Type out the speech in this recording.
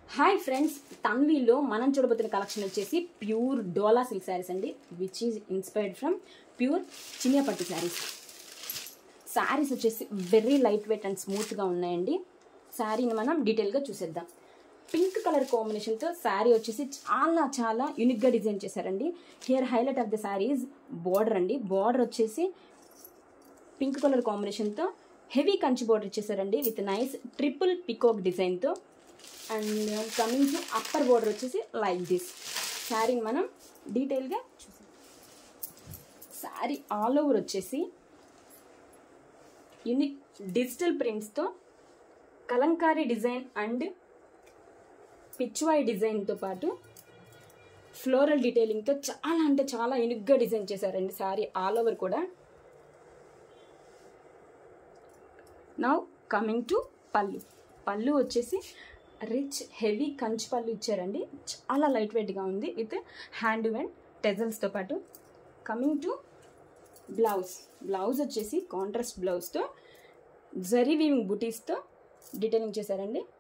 hi friends తన్వీలో మనం చూడబోతున్న కలెక్షన్ వచ్చేసి ప్యూర్ డోలా సిల్క్ శారీస్ అండి which is inspired from pure Chiniyapattu saris saris వచ్చేసి వెరీ లైట్ వెయిట్ అండ్ స్మూత్గా ఉన్నాయండి శారీని మనం డీటెయిల్గా చూసేద్దాం పింక్ కలర్ కాంబినేషన్తో శారీ వచ్చేసి చాలా చాలా యూనిక్గా డిజైన్ చేశారండి here highlight of the saris border అండి బార్డర్ వచ్చేసి పింక్ కలర్ కాంబినేషన్తో హెవీ కంచి బార్డర్ ఇచ్చేసారండి విత్ నైస్ ట్రిపుల్ పికాక్ డిజైన్తో and coming to upper border వచ్చేసి లైక్ దిస్ శారీని మనం డీటెయిల్గా చూసాం శారీ ఆల్ ఓవర్ వచ్చేసి యూనిక్ డిజిటల్ ప్రింట్స్తో కలంకారీ డిజైన్ అండ్ పిచ్వాయ్ డిజైన్తో పాటు ఫ్లోరల్ డీటెయిలింగ్తో చాలా అంటే చాలా యూనిక్గా డిజైన్ చేశారండి శారీ ఆల్ ఓవర్ కూడా now coming to pallu pallu వచ్చేసి రిచ్ హెవీ కంచి పళ్ళు ఇచ్చారండి చాలా లైట్ వెయిట్గా ఉంది విత్ హ్యాండ్ అండ్ టెజల్స్తో పాటు కమింగ్ టు బ్లౌజ్ బ్లౌజ్ వచ్చేసి కాంట్రాస్ట్ బ్లౌజ్తో జరీ వీవింగ్ బుటీస్తో డీటెయిలింగ్ చేశారండి